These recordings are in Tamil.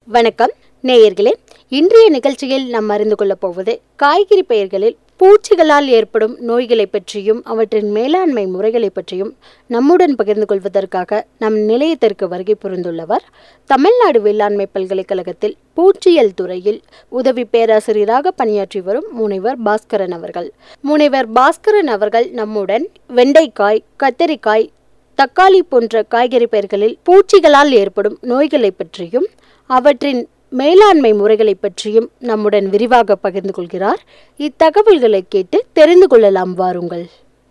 வணக்கம் நேயர்களே இன்றைய நிகழ்ச்சியில் நாம் அறிந்து கொள்ளப் போவது காய்கறி பயிர்களில் பூச்சிகளால் ஏற்படும் நோய்களை பற்றியும் அவற்றின் மேலாண்மை முறைகளை பற்றியும் நம்முடன் பகிர்ந்து கொள்வதற்காக நம் நிலையத்திற்கு வருகை புரிந்துள்ளவர் தமிழ்நாடு வேளாண்மை பல்கலைக்கழகத்தில் பூச்சியல் துறையில் உதவி பேராசிரியராக பணியாற்றி வரும் முனைவர் பாஸ்கரன் அவர்கள் முனைவர் பாஸ்கரன் அவர்கள் நம்முடன் வெண்டைக்காய் கத்தரிக்காய் தக்காளி போன்ற காய்கறி பயிர்களில் பூச்சிகளால் ஏற்படும் நோய்களை பற்றியும் அவற்றின் மேலாண்மை முறைகளை பற்றியும் நம்முடன் விரிவாக பகிர்ந்து கொள்கிறார் இத்தகவல்களை கேட்டு தெரிந்து கொள்ளலாம் வாருங்கள்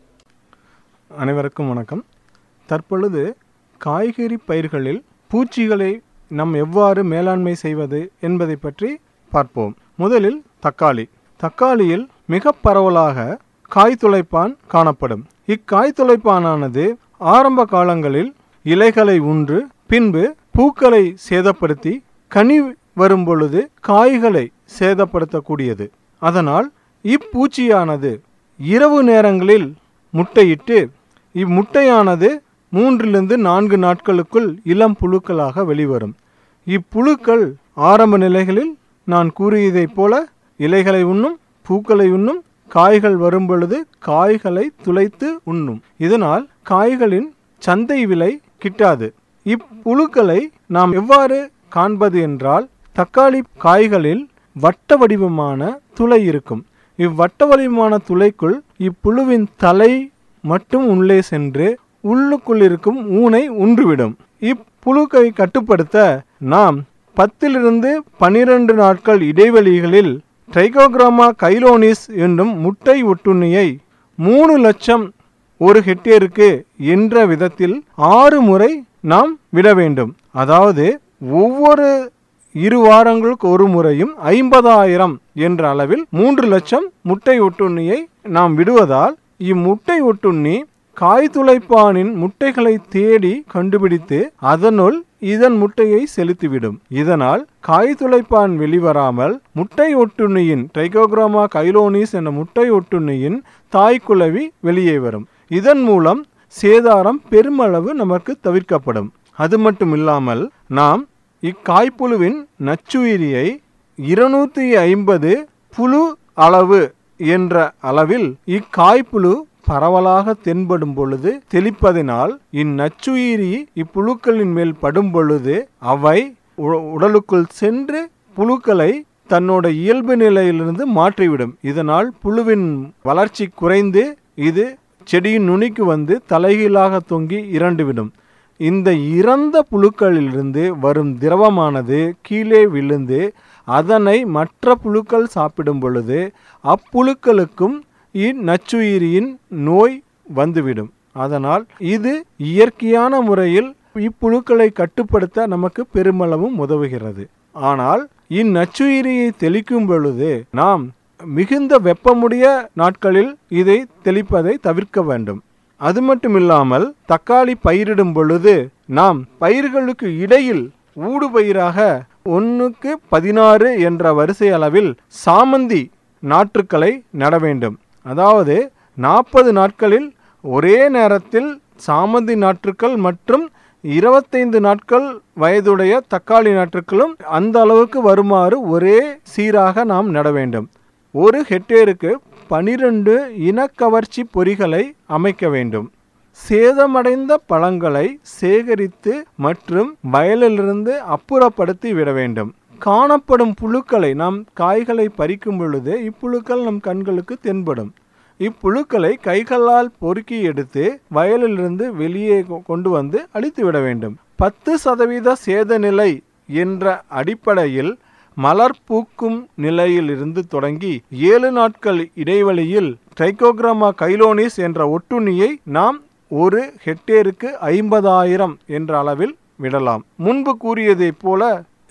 அனைவருக்கும் வணக்கம் தற்பொழுது காய்கறி பயிர்களில் பூச்சிகளை நாம் எவ்வாறு மேலாண்மை செய்வது என்பதை பற்றி பார்ப்போம் முதலில் தக்காளி தக்காளியில் மிக பரவலாக காய் துளைப்பான் காணப்படும் இக்காய் துளைப்பானானது ஆரம்ப காலங்களில் இலைகளை உன்று பின்பு பூக்களை சேதப்படுத்தி கனி வரும் பொழுது காய்களை சேதப்படுத்தக்கூடியது அதனால் இப்பூச்சியானது இரவு நேரங்களில் முட்டையிட்டு இம்முட்டையானது மூன்றிலிருந்து நான்கு நாட்களுக்குள் இளம் புழுக்களாக வெளிவரும் இப்புழுக்கள் ஆரம்ப நிலைகளில் நான் கூறியதைப் போல இலைகளை உண்ணும் பூக்களை உண்ணும் காய்கள் வரும் பொழுது காய்களை துளைத்து உண்ணும் இதனால் காய்களின் சந்தை விலை கிட்டாது இப்புழுக்களை நாம் எவ்வாறு காண்பது என்றால் தக்காளி காய்களில் வட்ட வடிவமான துளை இருக்கும் இவ்வட்ட வடிவமான துளைக்குள் இப்புழுவின் தலை மட்டும் உள்ளே சென்று உள்ளுக்குள் இருக்கும் ஊனை உன்றுவிடும் இப்புழுக்கை கட்டுப்படுத்த நாம் பத்திலிருந்து பனிரெண்டு நாட்கள் இடைவெளிகளில் ட்ரைகோகிராமா கைலோனிஸ் என்னும் முட்டை ஒட்டுண்ணியை மூணு லட்சம் ஒரு ஹெக்டேருக்கு என்ற விதத்தில் ஆறு முறை நாம் விட வேண்டும் அதாவது ஒவ்வொரு இரு வாரங்களுக்கு ஒரு முறையும் ஐம்பதாயிரம் என்ற அளவில் மூன்று லட்சம் முட்டை ஒட்டுண்ணியை நாம் விடுவதால் இம்முட்டை ஒட்டுண்ணி காய் துளைப்பானின் முட்டைகளை தேடி கண்டுபிடித்து அதனுள் இதன் முட்டையை செலுத்திவிடும் இதனால் காய் துளைப்பான் வெளிவராமல் முட்டை ஒட்டுண்ணியின் ட்ரைகோகிராமா கைலோனிஸ் என்ற முட்டை ஒட்டுண்ணியின் தாய்க்குளவி வெளியே வரும் இதன் மூலம் சேதாரம் பெருமளவு நமக்கு தவிர்க்கப்படும் அது மட்டும் இல்லாமல் நாம் இக்காய்ப்புழுவின் நச்சுயிரியை இருநூத்தி ஐம்பது புழு அளவு என்ற அளவில் இக்காய்ப்புழு பரவலாக தென்படும் பொழுது தெளிப்பதினால் இந்நச்சுயிரி இப்புழுக்களின் மேல் படும் பொழுது அவை உ- உடலுக்குள் சென்று புழுக்களை தன்னோட இயல்பு நிலையிலிருந்து மாற்றிவிடும் இதனால் புழுவின் வளர்ச்சி குறைந்து இது செடியின் நுனிக்கு வந்து தலைகீழாக தொங்கி இறந்துவிடும் இந்த இறந்த புழுக்களிலிருந்து வரும் திரவமானது கீழே விழுந்து அதனை மற்ற புழுக்கள் சாப்பிடும் பொழுது அப்புழுக்களுக்கும் இந்நச்சுயிரியின் நோய் வந்துவிடும் அதனால் இது இயற்கையான முறையில் இப்புழுக்களை கட்டுப்படுத்த நமக்கு பெருமளவும் உதவுகிறது ஆனால் இந்நச்சுயிரியை தெளிக்கும் பொழுது நாம் மிகுந்த வெப்பமுடைய நாட்களில் இதை தெளிப்பதை தவிர்க்க வேண்டும் அது மட்டும் இல்லாமல் தக்காளி பயிரிடும் பொழுது நாம் பயிர்களுக்கு இடையில் ஊடுபயிராக ஒன்றுக்கு பதினாறு என்ற வரிசை அளவில் சாமந்தி நாற்றுக்களை நட வேண்டும் அதாவது நாற்பது நாட்களில் ஒரே நேரத்தில் சாமந்தி நாற்றுக்கள் மற்றும் இருபத்தைந்து நாட்கள் வயதுடைய தக்காளி நாற்றுக்களும் அந்த அளவுக்கு வருமாறு ஒரே சீராக நாம் நட வேண்டும் ஒரு ஹெக்டேருக்கு பனிரெண்டு இனக்கவர்ச்சி பொறிகளை அமைக்க வேண்டும் சேதமடைந்த பழங்களை சேகரித்து மற்றும் வயலிலிருந்து அப்புறப்படுத்தி விட வேண்டும் காணப்படும் புழுக்களை நாம் காய்களை பறிக்கும் பொழுது இப்புழுக்கள் நம் கண்களுக்கு தென்படும் இப்புழுக்களை கைகளால் பொறுக்கி எடுத்து வயலிலிருந்து வெளியே கொ- கொண்டு வந்து அழித்து விட வேண்டும் பத்து சதவீத சேத நிலை என்ற அடிப்படையில் மலர் பூக்கும் நிலையிலிருந்து தொடங்கி ஏழு நாட்கள் இடைவெளியில் ட்ரைகோகிராமா கைலோனிஸ் என்ற ஒட்டுண்ணியை நாம் ஒரு ஹெக்டேருக்கு ஐம்பதாயிரம் என்ற அளவில் விடலாம் முன்பு கூறியதைப் போல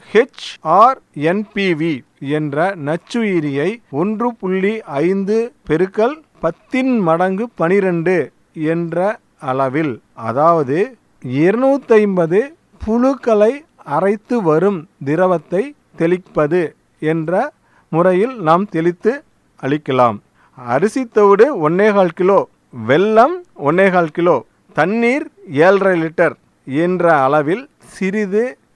ஹெச்ஆர்என்பிவி என்ற நச்சுயிரியை ஒன்று புள்ளி ஐந்து பெருக்கல் பத்தின் மடங்கு பனிரெண்டு என்ற அளவில் அதாவது இருநூத்தைம்பது புழுக்களை அரைத்து வரும் திரவத்தை தெளிப்பது என்ற முறையில் நாம் தெளித்து அளிக்கலாம் அரிசி தவிடு ஒன்னேகால் கிலோ வெல்லம் ஒன்னேகால் கிலோ தண்ணீர் ஏழரை லிட்டர் என்ற அளவில் சிறிது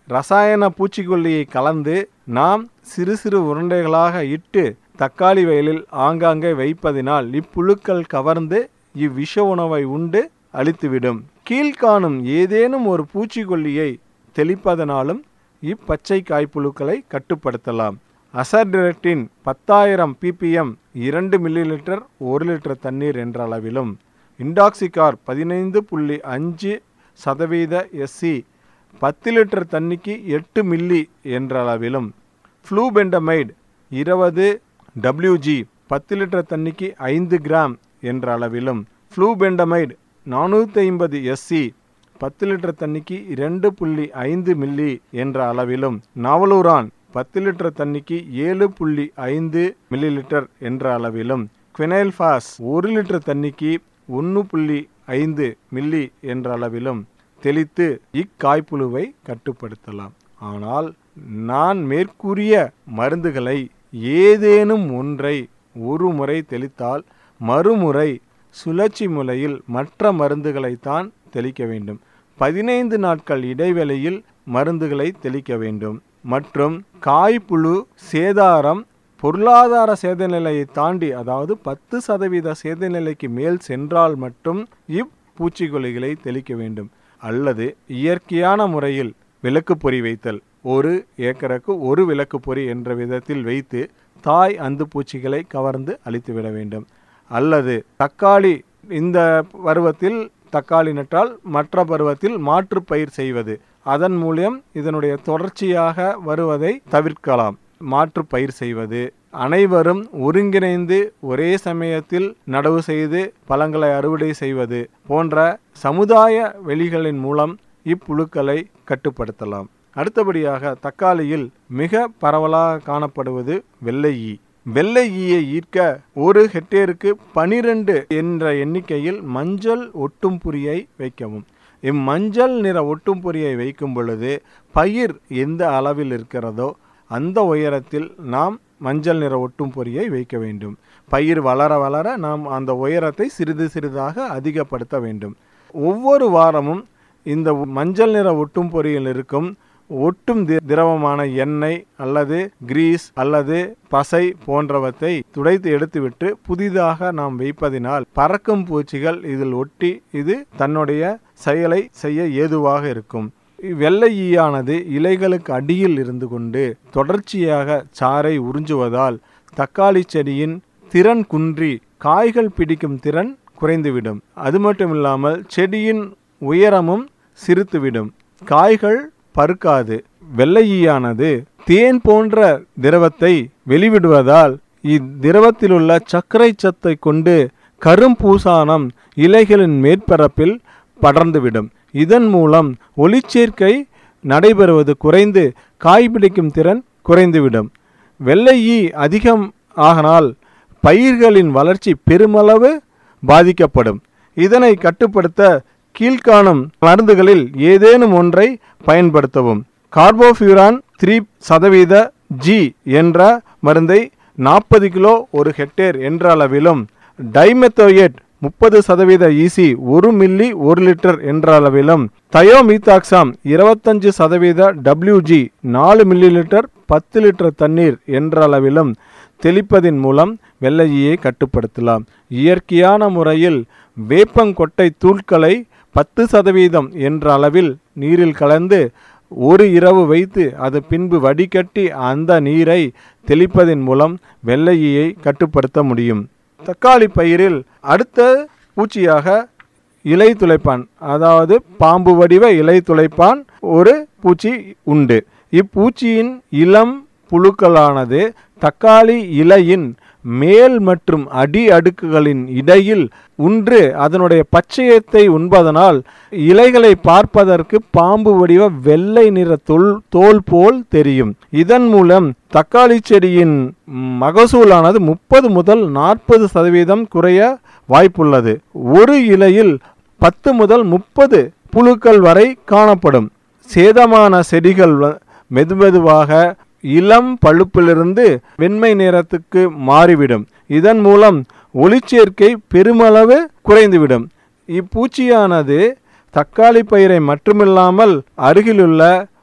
ரசாயன பூச்சிக்கொல்லியை கலந்து நாம் சிறு சிறு உருண்டைகளாக இட்டு தக்காளி வயலில் ஆங்காங்கே வைப்பதினால் இப்புழுக்கள் கவர்ந்து இவ்விஷ உணவை உண்டு அழித்துவிடும் கீழ்காணும் ஏதேனும் ஒரு பூச்சிக்கொல்லியை தெளிப்பதனாலும் இப்பச்சை காய்ப்புழுக்களை கட்டுப்படுத்தலாம் அசர்டிரக்டின் பத்தாயிரம் ppm இரண்டு மில்லி லிட்டர் ஒரு லிட்டர் தண்ணீர் என்ற அளவிலும் இண்டாக்சிகார் பதினைந்து புள்ளி அஞ்சு சதவீத எஸ்சி பத்து லிட்டர் தண்ணிக்கு எட்டு மில்லி என்ற அளவிலும் ஃப்ளூபெண்டமைடு இருபது டபிள்யூஜி பத்து லிட்டர் தண்ணிக்கு ஐந்து கிராம் என்ற அளவிலும் ஃப்ளூபெண்டமைடு நானூற்றி ஐம்பது எஸ்சி பத்து லிட்டர் தண்ணிக்கு இரண்டு புள்ளி ஐந்து மில்லி என்ற அளவிலும் நாவலூரான் பத்து லிட்டர் தண்ணிக்கு ஏழு புள்ளி ஐந்து மில்லி லிட்டர் என்ற அளவிலும் குவினைல்ஃபாஸ் ஒரு லிட்டர் தண்ணிக்கு ஒன்று புள்ளி ஐந்து மில்லி என்ற அளவிலும் தெளித்து இக்காய்ப்புழுவை கட்டுப்படுத்தலாம் ஆனால் நான் மேற்கூறிய மருந்துகளை ஏதேனும் ஒன்றை ஒரு முறை தெளித்தால் மறுமுறை சுழற்சி முறையில் மற்ற மருந்துகளைத்தான் தெளிக்க வேண்டும் பதினைந்து நாட்கள் இடைவெளியில் மருந்துகளை தெளிக்க வேண்டும் மற்றும் காய்ப்புழு சேதாரம் பொருளாதார சேதநிலையை தாண்டி அதாவது பத்து சதவீத சேதநிலைக்கு மேல் சென்றால் மட்டும் இப்பூச்சிக்கொல்லிகளை தெளிக்க வேண்டும் அல்லது இயற்கையான முறையில் விளக்கு பொறி வைத்தல் ஒரு ஏக்கருக்கு ஒரு விளக்கு பொறி என்ற விதத்தில் வைத்து தாய் அந்து பூச்சிகளை கவர்ந்து அழித்துவிட வேண்டும் அல்லது தக்காளி இந்த பருவத்தில் தக்காளி நட்டால் மற்ற பருவத்தில் மாற்று பயிர் செய்வது அதன் மூலம் இதனுடைய தொடர்ச்சியாக வருவதை தவிர்க்கலாம் மாற்று பயிர் செய்வது அனைவரும் ஒருங்கிணைந்து ஒரே சமயத்தில் நடவு செய்து பழங்களை அறுவடை செய்வது போன்ற சமுதாய வெளிகளின் மூலம் இப்புழுக்களை கட்டுப்படுத்தலாம் அடுத்தபடியாக தக்காளியில் மிக பரவலாக காணப்படுவது வெள்ளை ஈ வெள்ளை ஈயை ஈர்க்க ஒரு ஹெக்டேருக்கு பனிரெண்டு என்ற எண்ணிக்கையில் மஞ்சள் ஒட்டும் புரியை வைக்கவும் இம்மஞ்சள் நிற ஒட்டும் பொறியை வைக்கும் பொழுது பயிர் எந்த அளவில் இருக்கிறதோ அந்த உயரத்தில் நாம் மஞ்சள் நிற ஒட்டும் பொறியை வைக்க வேண்டும் பயிர் வளர வளர நாம் அந்த உயரத்தை சிறிது சிறிதாக அதிகப்படுத்த வேண்டும் ஒவ்வொரு வாரமும் இந்த மஞ்சள் நிற ஒட்டும் பொறியில் இருக்கும் ஒட்டும் தி- திரவமான எண்ணெய் அல்லது கிரீஸ் அல்லது பசை போன்றவற்றை துடைத்து எடுத்துவிட்டு புதிதாக நாம் வைப்பதினால் பறக்கும் பூச்சிகள் இதில் ஒட்டி இது தன்னுடைய செயலை செய்ய ஏதுவாக இருக்கும் வெள்ளை ஈயானது இலைகளுக்கு அடியில் இருந்து கொண்டு தொடர்ச்சியாக சாறை உறிஞ்சுவதால் தக்காளி செடியின் திறன் குன்றி காய்கள் பிடிக்கும் திறன் குறைந்துவிடும் அது மட்டும் இல்லாமல் செடியின் உயரமும் சிறுத்துவிடும் காய்கள் பருக்காது வெள்ளை ஈயானது தேன் போன்ற திரவத்தை வெளிவிடுவதால் இத்திரவத்திலுள்ள சர்க்கரை சத்தை கொண்டு கரும்பூசானம் இலைகளின் மேற்பரப்பில் படர்ந்துவிடும் இதன் மூலம் ஒளிச்சேர்க்கை நடைபெறுவது குறைந்து காய் பிடிக்கும் திறன் குறைந்துவிடும் வெள்ளை ஈ அதிகம் ஆகனால் பயிர்களின் வளர்ச்சி பெருமளவு பாதிக்கப்படும் இதனை கட்டுப்படுத்த கீழ்காணும் மருந்துகளில் ஏதேனும் ஒன்றை பயன்படுத்தவும் கார்போஃபியூரான் த்ரீ சதவீத ஜி என்ற மருந்தை நாற்பது கிலோ ஒரு ஹெக்டேர் என்ற அளவிலும் டைமெத்தோயேட் முப்பது சதவீத ஈசி ஒரு மில்லி ஒரு லிட்டர் என்ற அளவிலும் தயோமீத்தாக்சாம் இருபத்தஞ்சு சதவீத டபிள்யூஜி நாலு மில்லி லிட்டர் பத்து லிட்டர் தண்ணீர் என்ற அளவிலும் தெளிப்பதின் மூலம் வெள்ளையை கட்டுப்படுத்தலாம் இயற்கையான முறையில் வேப்பங்கொட்டை தூள்களை பத்து சதவீதம் என்ற அளவில் நீரில் கலந்து ஒரு இரவு வைத்து அது பின்பு வடிகட்டி அந்த நீரை தெளிப்பதன் மூலம் வெள்ளையை கட்டுப்படுத்த முடியும் தக்காளி பயிரில் அடுத்த பூச்சியாக இலை துளைப்பான் அதாவது பாம்பு வடிவ இலை துளைப்பான் ஒரு பூச்சி உண்டு இப்பூச்சியின் இளம் புழுக்களானது தக்காளி இலையின் மேல் மற்றும் அடி அடுக்குகளின் இடையில் உன்று அதனுடைய பச்சையத்தை உண்பதனால் இலைகளை பார்ப்பதற்கு பாம்பு வடிவ வெள்ளை நிற தோல் தோல் போல் தெரியும் இதன் மூலம் தக்காளி செடியின் மகசூலானது முப்பது முதல் நாற்பது சதவீதம் குறைய வாய்ப்புள்ளது ஒரு இலையில் பத்து முதல் முப்பது புழுக்கள் வரை காணப்படும் சேதமான செடிகள் வ- மெதுமெதுவாக இளம் பழுப்பிலிருந்து வெண்மை நிறத்துக்கு மாறிவிடும் இதன் மூலம் ஒளிச்சேர்க்கை பெருமளவு குறைந்துவிடும் இப்பூச்சியானது தக்காளி பயிரை மட்டுமில்லாமல் அருகிலுள்ள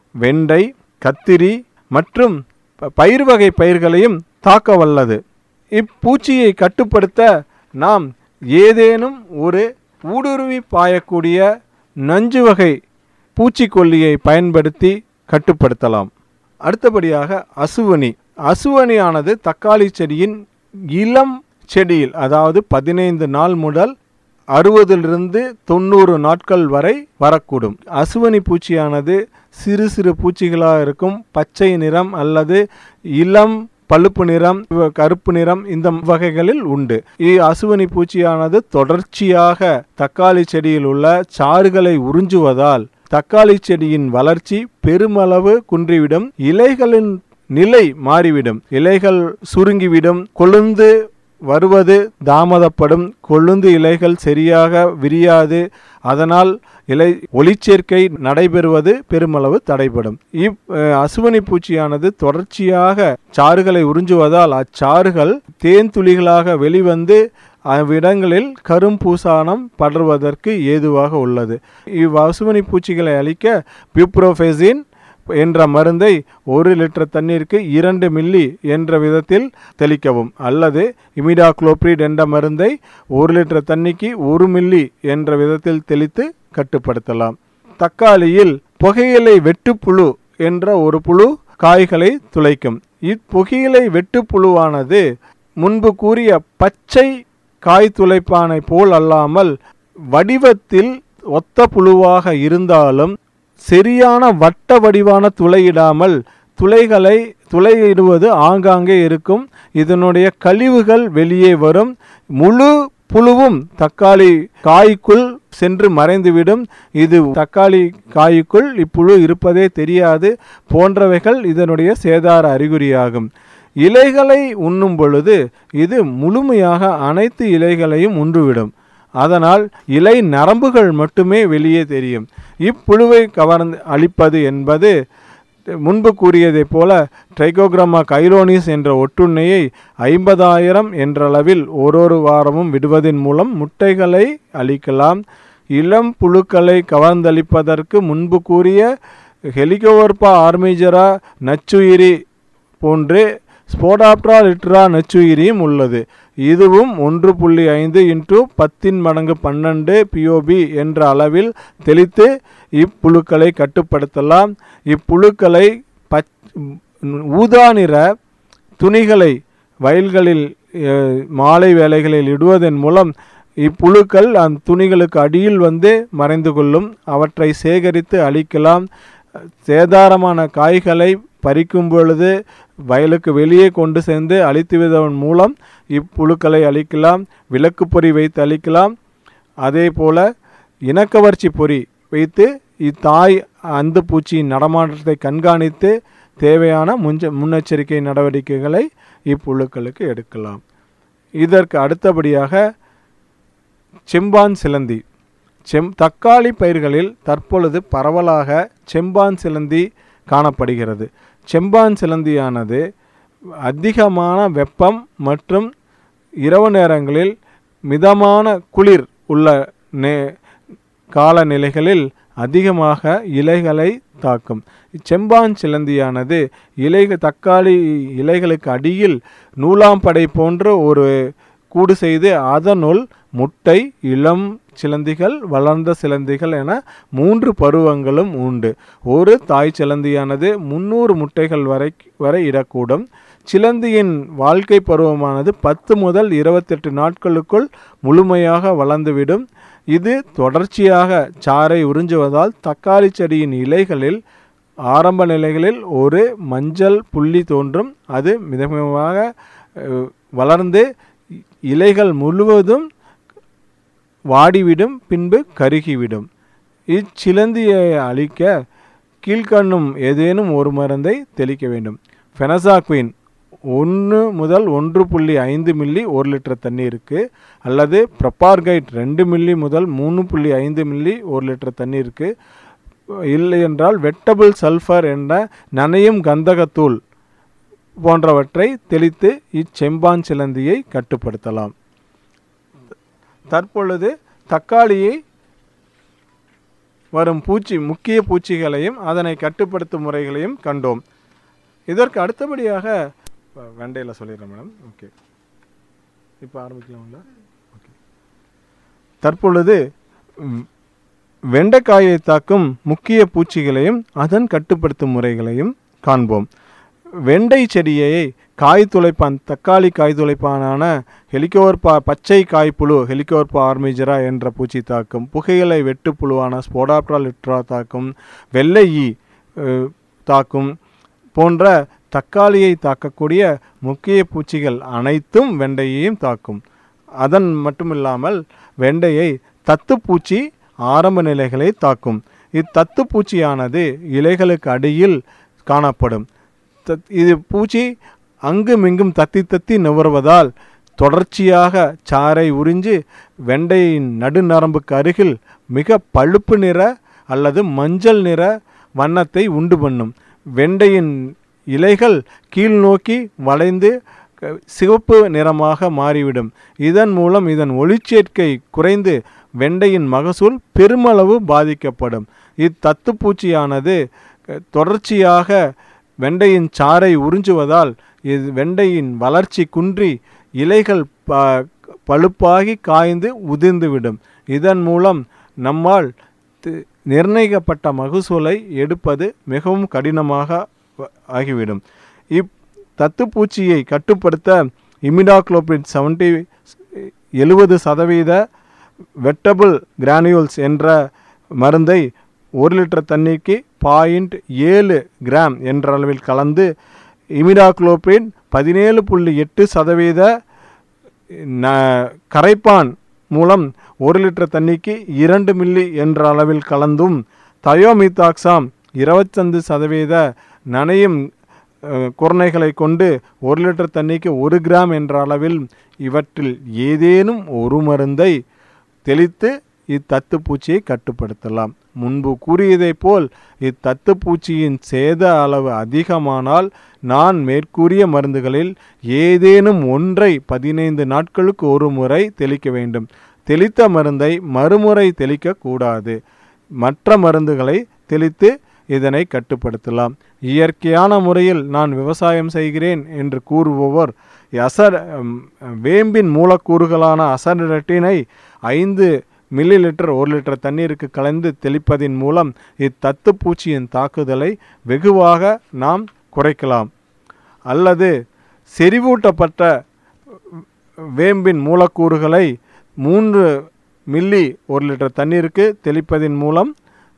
வெண்டை கத்திரி மற்றும் ப- பயிர் வகை பயிர்களையும் தாக்க வல்லது இப்பூச்சியை கட்டுப்படுத்த நாம் ஏதேனும் ஒரு ஊடுருவி பாயக்கூடிய நஞ்சு வகை பூச்சிக்கொல்லியை பயன்படுத்தி கட்டுப்படுத்தலாம் அடுத்தபடியாக அசுவனி அசுவனியானது தக்காளி செடியின் இளம் செடியில் அதாவது பதினைந்து நாள் முதல் அறுபதிலிருந்து தொண்ணூறு நாட்கள் வரை வரக்கூடும் அசுவனி பூச்சியானது சிறு சிறு பூச்சிகளாக இருக்கும் பச்சை நிறம் அல்லது இளம் பழுப்பு நிறம் இவ- கருப்பு நிறம் இந்த வகைகளில் உண்டு இ அசுவனி பூச்சியானது தொடர்ச்சியாக தக்காளி செடியில் உள்ள சாறுகளை உறிஞ்சுவதால் தக்காளி செடியின் வளர்ச்சி பெருமளவு குன்றிவிடும் இலைகளின் நிலை மாறிவிடும் இலைகள் சுருங்கிவிடும் கொழுந்து வருவது தாமதப்படும் கொழுந்து இலைகள் சரியாக விரியாது அதனால் இலை ஒளிச்சேர்க்கை நடைபெறுவது பெருமளவு தடைபடும் இவ் அஹ், அசுவனி பூச்சியானது தொடர்ச்சியாக சாறுகளை உறிஞ்சுவதால் அச்சாறுகள் தேன் துளிகளாக வெளிவந்து அவ்விடங்களில் கரும்பூசானம் படர்வதற்கு ஏதுவாக உள்ளது இவ் அசுவனி பூச்சிகளை அழிக்க பியூப்ரோஃபெசின் என்ற மருந்தை ஒரு லிட்டர் தண்ணீருக்கு இரண்டு மில்லி என்ற விதத்தில் தெளிக்கவும் அல்லது இமிடாக்ளோப்ரிட் என்ற மருந்தை ஒரு லிட்டர் தண்ணிக்கு ஒரு மில்லி என்ற விதத்தில் தெளித்து கட்டுப்படுத்தலாம் தக்காளியில் புகையிலை வெட்டுப்புழு என்ற ஒரு புழு காய்களை துளைக்கும் இப்புகையிலை வெட்டுப்புழுவானது முன்பு கூறிய பச்சை காய் துளைப்பானை போல் அல்லாமல் வடிவத்தில் ஒத்த புழுவாக இருந்தாலும் சரியான வட்ட வடிவான துளையிடாமல் துளைகளை துளையிடுவது ஆங்காங்கே இருக்கும் இதனுடைய கழிவுகள் வெளியே வரும் முழு புழுவும் தக்காளி காய்க்குள் சென்று மறைந்துவிடும் இது தக்காளி காய்க்குள் இப்புழு இருப்பதே தெரியாது போன்றவைகள் இதனுடைய சேதார அறிகுறியாகும் இலைகளை உண்ணும் பொழுது இது முழுமையாக அனைத்து இலைகளையும் உண்டுவிடும் அதனால் இலை நரம்புகள் மட்டுமே வெளியே தெரியும் இப்புழுவை கவர்ந்து அழிப்பது என்பது முன்பு கூறியதைப் போல ட்ரைகோகிராமா கைரோனிஸ் என்ற ஒட்டுண்ணியை ஐம்பதாயிரம் என்றளவில் ஓரொரு வாரமும் விடுவதன் மூலம் முட்டைகளை அளிக்கலாம் இளம் புழுக்களை கவர்ந்தளிப்பதற்கு முன்பு கூறிய ஹெலிகோவர்பா ஆர்மிஜரா நச்சுயிரி போன்று ஸ்போடாப்ட்ரா லிட்ரா நச்சுயிரியும் உள்ளது இதுவும் ஒன்று புள்ளி ஐந்து இன்ட்டு பத்தின் மடங்கு பன்னெண்டு பிஓபி என்ற அளவில் தெளித்து இப்புழுக்களை கட்டுப்படுத்தலாம் இப்புழுக்களை பச் ஊதா நிற துணிகளை வயல்களில் அஹ், மாலை வேளைகளில் இடுவதன் மூலம் இப்புழுக்கள் அந்த துணிகளுக்கு அடியில் வந்து மறைந்து கொள்ளும் அவற்றை சேகரித்து அழிக்கலாம் சேதாரமான காய்களை பறிக்கும் பொழுது வயலுக்கு வெளியே கொண்டு சென்று அழித்துவிதன் மூலம் இப்புழுக்களை அழிக்கலாம் விளக்கு பொறி வைத்து அழிக்கலாம் அதே போல இனக்கவர்ச்சி பொறி வைத்து இத்தாய் அந்த பூச்சியின் நடமாட்டத்தை கண்காணித்து தேவையான முஞ்ச முன்னெச்சரிக்கை நடவடிக்கைகளை இப்புழுக்களுக்கு எடுக்கலாம் இதற்கு அடுத்தபடியாக செம்பான் சிலந்தி செம் தக்காளி பயிர்களில் தற்பொழுது பரவலாக செம்பான் சிலந்தி காணப்படுகிறது செம்பான் சிலந்தியானது அதிகமான வெப்பம் மற்றும் இரவு நேரங்களில் மிதமான குளிர் உள்ள நே காலநிலைகளில் அதிகமாக இலைகளை தாக்கும் இச்செம்பான் சிலந்தியானது இலை தக்காளி இலைகளுக்கு அடியில் நூலாம்படை போன்ற ஒரு கூடு செய்து அதனுள் முட்டை இளம் சிலந்திகள் வளர்ந்த சிலந்திகள் என மூன்று பருவங்களும் உண்டு ஒரு தாய் சிலந்தியானது முன்னூறு முட்டைகள் வரை வரை இடக்கூடும் சிலந்தியின் வாழ்க்கை பருவமானது பத்து முதல் இருபத்தெட்டு நாட்களுக்குள் முழுமையாக வளர்ந்துவிடும் இது தொடர்ச்சியாக சாறை உறிஞ்சுவதால் தக்காளி செடியின் இலைகளில் ஆரம்ப நிலைகளில் ஒரு மஞ்சள் புள்ளி தோன்றும் அது மிதமாக அஹ், வளர்ந்து இ- இலைகள் முழுவதும் வாடிவிடும் பின்பு கருகிவிடும் இச்சிலந்தியை அழிக்க கீழ்கண்ணும் ஏதேனும் ஒரு மருந்தை தெளிக்க வேண்டும் ஃபெனசாக்வின் ஒன்று முதல் ஒன்று புள்ளி ஐந்து மில்லி ஒரு லிட்டர் தண்ணீருக்கு அல்லது ப்ரொப்பார்கைட் ரெண்டு மில்லி முதல் மூணு புள்ளி ஐந்து மில்லி ஒரு லிட்டர் தண்ணீருக்கு இல்லை என்றால் வெட்டபிள் சல்ஃபர் என்ற நனையும் கந்தகத்தூள் போன்றவற்றை தெளித்து இச்செம்பான் சிலந்தியை கட்டுப்படுத்தலாம் தற்பொழுது தக்காளியை வரும் பூச்சி முக்கிய பூச்சிகளையும் அதனை கட்டுப்படுத்தும் முறைகளையும் கண்டோம் இதற்கு அடுத்தபடியாக வெண்டையில் சொல்லிடுறேன் மேடம் ஓகே இப்போ ஆரம்பிக்கலாம்ல ஓகே தற்பொழுது ம், வெண்டைக்காயை தாக்கும் முக்கிய பூச்சிகளையும் அதன் கட்டுப்படுத்தும் முறைகளையும் காண்போம் வெண்டை செடியை காய் துளைப்பான் தக்காளி காய் துளைப்பானான ஹெலிகோர்பா பச்சை காய்ப்புழு ஹெலிகோர்பா ஆர்மிஜரா என்ற பூச்சி தாக்கும் புகையிலை வெட்டுப்புழுவான ஸ்போடாப்டா லிட்ரா தாக்கும் வெள்ளை ஈ அஹ், தாக்கும் போன்ற தக்காளியை தாக்கக்கூடிய முக்கிய பூச்சிகள் அனைத்தும் வெண்டையையும் தாக்கும் அதன் மட்டுமில்லாமல் வெண்டையை தத்துப்பூச்சி ஆரம்ப நிலைகளை தாக்கும் இத்தத்துப்பூச்சியானது இலைகளுக்கு அடியில் காணப்படும் தத்- இது பூச்சி அங்குமிங்கும் தத்தி தத்தி நுகர்வதால் தொடர்ச்சியாக சாறை உறிஞ்சு வெண்டையின் நடுநரம்புக்கு அருகில் மிக பழுப்பு நிற அல்லது மஞ்சள் நிற வண்ணத்தை உண்டு பண்ணும் வெண்டையின் இலைகள் கீழ் நோக்கி வளைந்து க- சிவப்பு நிறமாக மாறிவிடும் இதன் மூலம் இதன் ஒளிச்சேர்க்கை குறைந்து வெண்டையின் மகசூல் பெருமளவு பாதிக்கப்படும் இத்தத்துப்பூச்சியானது க- தொடர்ச்சியாக வெண்டையின் சாறை உறிஞ்சுவதால் இது வெண்டையின் வளர்ச்சி குன்றி இலைகள் ப பழுப்பாகி காய்ந்து உதிர்ந்துவிடும் இதன் மூலம் நம்மால் தி- நிர்ணயிக்கப்பட்ட மகசூலை எடுப்பது மிகவும் கடினமாக வ- ஆகிவிடும் இப் தத்துப்பூச்சியை கட்டுப்படுத்த இமிடாக்ளோபிட் செவன்டி எழுபது சதவீத வெட்டபிள் கிரானியூல்ஸ் என்ற மருந்தை ஒரு லிட்டர் தண்ணிக்கு பாயிண்ட் ஏழு கிராம் என்ற அளவில் கலந்து இமிடாக்ளோபின் பதினேழு புள்ளி எட்டு சதவீத ந கரைப்பான் மூலம் ஒரு லிட்டர் தண்ணிக்கு இரண்டு மில்லி என்ற அளவில் கலந்தும் தயோமித்தாக்சாம் இருபத்தஞ்சு சதவீத நனையும் அஹ், குரணைகளை கொண்டு ஒரு லிட்டர் தண்ணிக்கு ஒரு கிராம் என்ற அளவில் இவற்றில் ஏதேனும் ஒரு மருந்தை தெளித்து இத்தத்துப்பூச்சியை கட்டுப்படுத்தலாம் முன்பு கூறியதைப் போல் இத்தத்துப்பூச்சியின் சேத அளவு அதிகமானால் நான் மேற்கூறிய மருந்துகளில் ஏதேனும் ஒன்றை பதினைந்து நாட்களுக்கு ஒரு முறை தெளிக்க வேண்டும் தெளித்த மருந்தை மறுமுறை தெளிக்கக்கூடாது மற்ற மருந்துகளை தெளித்து இதனை கட்டுப்படுத்தலாம் இயற்கையான முறையில் நான் விவசாயம் செய்கிறேன் என்று கூறுபவர் அசர் ம், வேம்பின் மூலக்கூறுகளான அசரட்டினை ஐந்து மில்லி லிட்டர் ஒரு லிட்டர் தண்ணீருக்கு கலந்து தெளிப்பதின் மூலம் இத்தத்துப்பூச்சியின் தாக்குதலை வெகுவாக நாம் குறைக்கலாம் அல்லது செறிவூட்டப்பட்ட வேம்பின் மூலக்கூறுகளை மூன்று மில்லி ஒரு லிட்டர் தண்ணீருக்கு தெளிப்பதின் மூலம்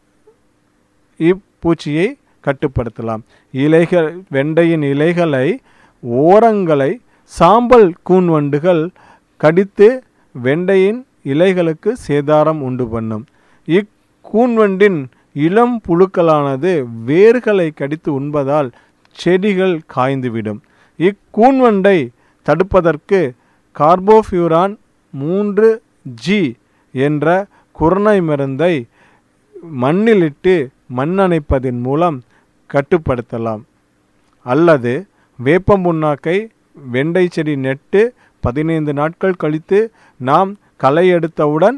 இப்பூச்சியை கட்டுப்படுத்தலாம் இலைகள் வெண்டையின் இலைகளை ஓரங்களை சாம்பல் கூன்வண்டுகள் கடித்து வெண்டையின் இலைகளுக்கு சேதாரம் உண்டு பண்ணும் இக்கூன்வண்டின் இளம் புழுக்களானது வேர்களை கடித்து உண்பதால் செடிகள் காய்ந்துவிடும் இக்கூன்வண்டை தடுப்பதற்கு கார்போஃபியூரான் மூன்று ஜி என்ற குரணை மருந்தை மண்ணிலிட்டு மண் அணைப்பதின் மூலம் கட்டுப்படுத்தலாம் அல்லது வேப்பம் புண்ணாக்கை வெண்டை செடி நெட்டு பதினைந்து நாட்கள் கழித்து நாம் களை எடுத்தவுடன்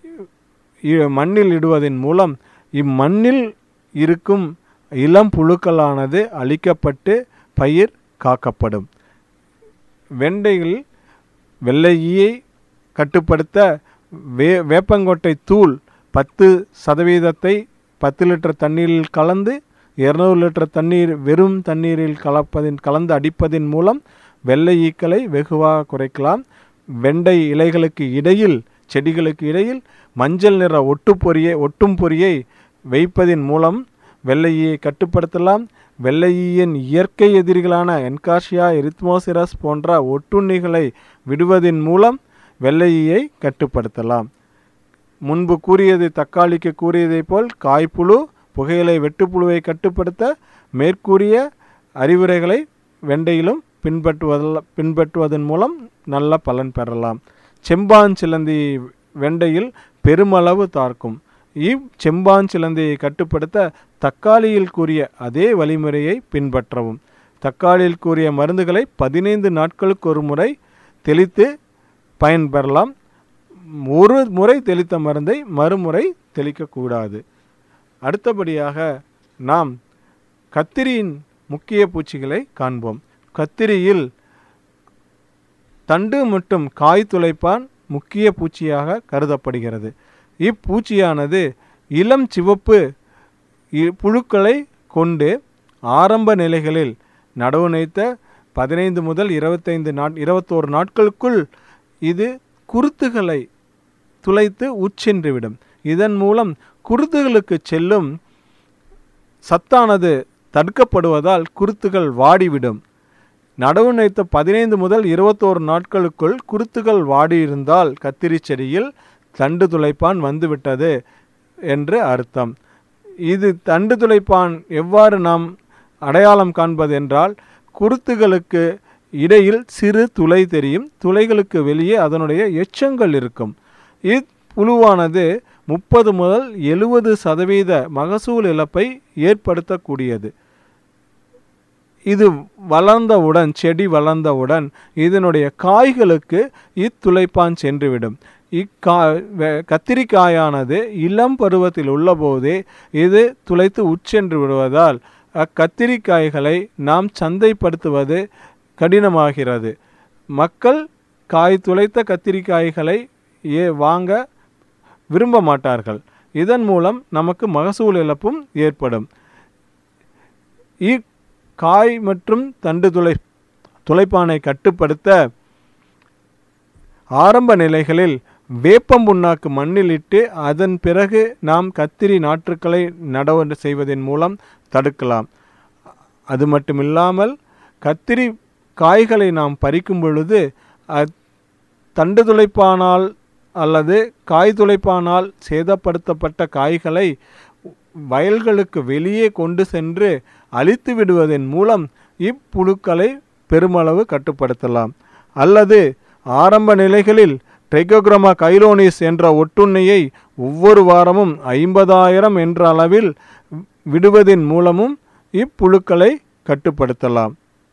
இ- மண்ணில் இடுவதன் மூலம் இம்மண்ணில் இருக்கும் இளம் புழுக்களானது அழிக்கப்பட்டு பயிர் காக்கப்படும் வெண்டையில் வெள்ளை ஈயை கட்டுப்படுத்த வே வேப்பங்கொட்டை தூள் பத்து சதவீதத்தை பத்து லிட்டர் தண்ணீரில் கலந்து இருநூறு லிட்டர் தண்ணீர் வெறும் தண்ணீரில் கலப்பதின் கலந்து அடிப்பதின் மூலம் வெள்ளை ஈக்களை வெகுவாக குறைக்கலாம் வெண்டை இலைகளுக்கு இடையில் செடிகளுக்கு இடையில் மஞ்சள் நிற ஒட்டுப்பொறியை ஒட்டும் பொறியை வைப்பதின் மூலம் வெள்ளையை கட்டுப்படுத்தலாம் வெள்ளையின் இயற்கை எதிரிகளான என்காஷியா எரித்மோசிரஸ் போன்ற ஒட்டுண்ணிகளை விடுவதின் மூலம் வெள்ளையை கட்டுப்படுத்தலாம் முன்பு கூறியது தக்காளிக்கு கூறியதைப் போல் காய்ப்புழு புகையிலை வெட்டுப்புழுவை கட்டுப்படுத்த மேற்கூறிய அறிவுரைகளை வெண்டையிலும் பின்பற்றுவதில் பின்பற்றுவதன் மூலம் நல்ல பலன் பெறலாம் செம்பாஞ்சிலந்தி வெண்டையில் பெருமளவு தாக்கும் இச்செம்பாஞ்சிலந்தியை கட்டுப்படுத்த தக்காளியில் கூறிய அதே வழிமுறையை பின்பற்றவும் தக்காளியில் கூறிய மருந்துகளை பதினைந்து நாட்களுக்கு ஒரு முறை தெளித்து பயன்பெறலாம் ஒரு முறை தெளித்த மருந்தை மறுமுறை தெளிக்கக்கூடாது அடுத்தபடியாக நாம் கத்திரியின் முக்கிய பூச்சிகளை காண்போம் கத்திரியில் தண்டு மற்றும் காய் துளைப்பான் முக்கிய பூச்சியாக கருதப்படுகிறது இப்பூச்சியானது இளம் சிவப்பு இ- புழுக்களை கொண்டு ஆரம்ப நிலைகளில் நடவு நைத்த பதினைந்து முதல் இருபத்தைந்து நாட் இருபத்தோரு நாட்களுக்குள் இது குருத்துகளை துளைத்து உட்சென்றுவிடும் இதன் மூலம் குருத்துகளுக்கு செல்லும் சத்தானது தடுக்கப்படுவதால் குருத்துகள் வாடிவிடும் நடவு நைத்த பதினைந்து முதல் இருபத்தோரு நாட்களுக்குள் குருத்துகள் வாடியிருந்தால் கத்திரி செடியில் தண்டு துளைப்பான் வந்துவிட்டது என்று அர்த்தம் இது தண்டு துளைப்பான் எவ்வாறு நாம் அடையாளம் காண்பது என்றால் குருத்துகளுக்கு இடையில் சிறு துளை தெரியும் துளைகளுக்கு வெளியே அதனுடைய எச்சங்கள் இருக்கும் இப்புழுவானது முப்பது முதல் எழுபது சதவீத மகசூல் இழப்பை ஏற்படுத்தக்கூடியது இது வளர்ந்தவுடன் செடி வளர்ந்தவுடன் இதனுடைய காய்களுக்கு இத்துளைப்பான் சென்றுவிடும் இக்கா வெ- கத்திரிக்காயானது இளம் பருவத்தில் உள்ளபோதே இது துளைத்து உட்சென்று விடுவதால் அக்கத்திரிக்காய்களை நாம் சந்தைப்படுத்துவது கடினமாகிறது மக்கள் காய் துளைத்த கத்திரிக்காய்களை ஏ வாங்க விரும்ப மாட்டார்கள் இதன் மூலம் நமக்கு மகசூல் இழப்பும் ஏற்படும் இக்காய் மற்றும் தண்டு துளை துளைப்பானை கட்டுப்படுத்த ஆரம்ப நிலைகளில் வேப்பம் புண்ணாக்கு மண்ணில் இட்டு அதன் பிறகு நாம் கத்திரி நாற்றுக்களை நடவு செய்வதன் மூலம் தடுக்கலாம் அது மட்டுமில்லாமல் கத்திரி காய்களை நாம் பறிக்கும் பொழுது அத்- தண்டு துளைப்பானால் அல்லது காய் துளைப்பானால் சேதப்படுத்தப்பட்ட காய்களை வயல்களுக்கு வெளியே கொண்டு சென்று அழித்து விடுவதன் மூலம் இப்புழுக்களை பெருமளவு கட்டுப்படுத்தலாம் அல்லது ஆரம்ப நிலைகளில் ட்ரைகோக்ரமா கைலோனிஸ் என்ற ஒட்டுண்ணியை ஒவ்வொரு வாரமும் ஐம்பதாயிரம் என்ற அளவில் விடுவதன் மூலமும் இப்புழுக்களை கட்டுப்படுத்தலாம்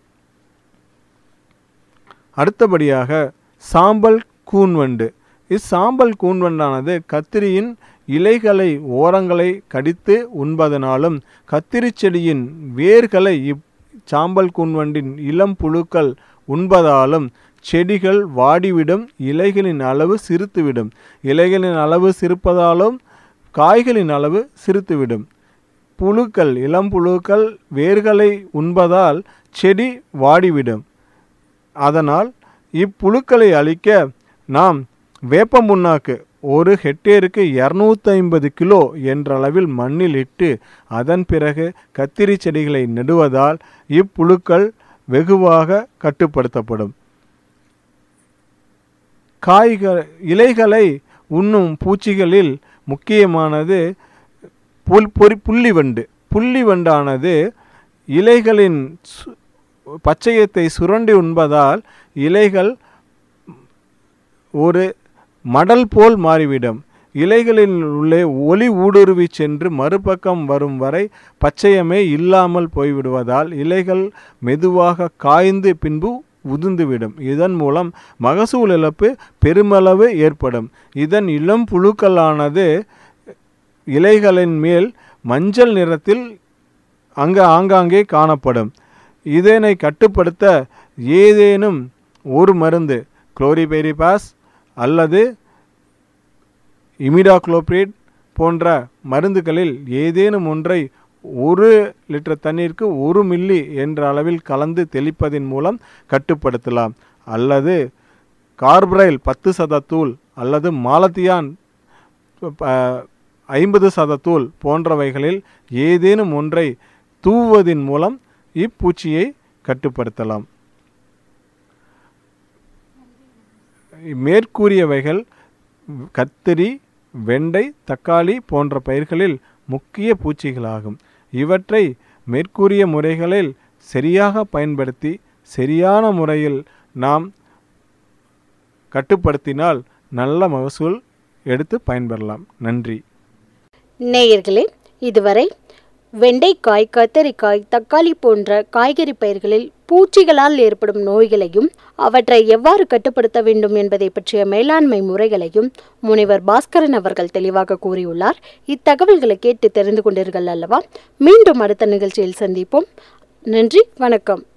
அடுத்தபடியாக சாம்பல் கூன்வண்டு இச்சாம்பல் கூன்வண்டானது கத்திரியின் இலைகளை ஓரங்களை கடித்து உண்பதனாலும் கத்திரி செடியின் வேர்களை இப் சாம்பல் கூன்வண்டின் இளம் புழுக்கள் உண்பதாலும் செடிகள் வாடிவிடும் இலைகளின் அளவு சிறுத்துவிடும் இலைகளின் அளவு சிறுப்பதாலும் காய்களின் அளவு சிறுத்துவிடும் புழுக்கள் இளம் புழுக்கள் வேர்களை உண்பதால் செடி வாடிவிடும் அதனால் இப்புழுக்களை அழிக்க நாம் வேப்ப முன்னாக்கு ஒரு ஹெக்டேருக்கு இரநூத்தி ஐம்பது கிலோ என்ற அளவில் மண்ணில் இட்டு அதன் பிறகு கத்திரி செடிகளை நடுவதால் இப்புழுக்கள் வெகுவாக கட்டுப்படுத்தப்படும் காய்கள் இலைகளை உண்ணும் பூச்சிகளில் முக்கியமானது புல் பொறி புள்ளிவண்டு புள்ளிவண்டானது இலைகளின் சு- பச்சையத்தை சுரண்டி உண்பதால் இலைகள் ஒரு மடல் போல் மாறிவிடும் இலைகளில் உள்ளே ஒளி ஊடுருவி சென்று மறுபக்கம் வரும் வரை பச்சையமே இல்லாமல் போய்விடுவதால் இலைகள் மெதுவாக காய்ந்து பின்பு உதிர்ந்துவிடும் இதன் மூலம் மகசூல் இழப்பு பெருமளவு ஏற்படும் இதன் இளம் புழுக்களானது இலைகளின் மேல் மஞ்சள் நிறத்தில் அங்க ஆங்காங்கே காணப்படும் இதனை கட்டுப்படுத்த ஏதேனும் ஒரு மருந்து குளோரிபெரிபாஸ் அல்லது இமிடாக்ளோபிரேட் போன்ற மருந்துகளில் ஏதேனும் ஒன்றை ஒரு லிட்டர் தண்ணீருக்கு ஒரு மில்லி என்ற அளவில் கலந்து தெளிப்பதன் மூலம் கட்டுப்படுத்தலாம் அல்லது கார்பரைல் பத்து சத தூள் அல்லது மாலத்தியான் ஐம்பது சத தூள் போன்றவைகளில் ஏதேனும் ஒன்றை தூவுவதன் மூலம் இப்பூச்சியை கட்டுப்படுத்தலாம் மேற்கூறியவைகள் கத்திரி வெண்டை தக்காளி போன்ற பயிர்களில் முக்கிய பூச்சிகளாகும் இவற்றை மேற்கூறிய முறைகளில் சரியாக பயன்படுத்தி சரியான முறையில் நாம் கட்டுப்படுத்தினால் நல்ல மகசூல் எடுத்து பயன்பெறலாம் நன்றி நேயர்களே இதுவரை வெண்டைக்காய் கத்தரிக்காய் தக்காளி போன்ற காய்கறி பயிர்களில் பூச்சிகளால் ஏற்படும் நோய்களையும் அவற்றை எவ்வாறு கட்டுப்படுத்த வேண்டும் என்பதை பற்றிய மேலாண்மை முறைகளையும் முனைவர் பாஸ்கரன் அவர்கள் தெளிவாக கூறியுள்ளார் இத்தகவல்களை கேட்டு தெரிந்து கொண்டீர்கள் அல்லவா மீண்டும் அடுத்த நிகழ்ச்சியில் சந்திப்போம் நன்றி வணக்கம்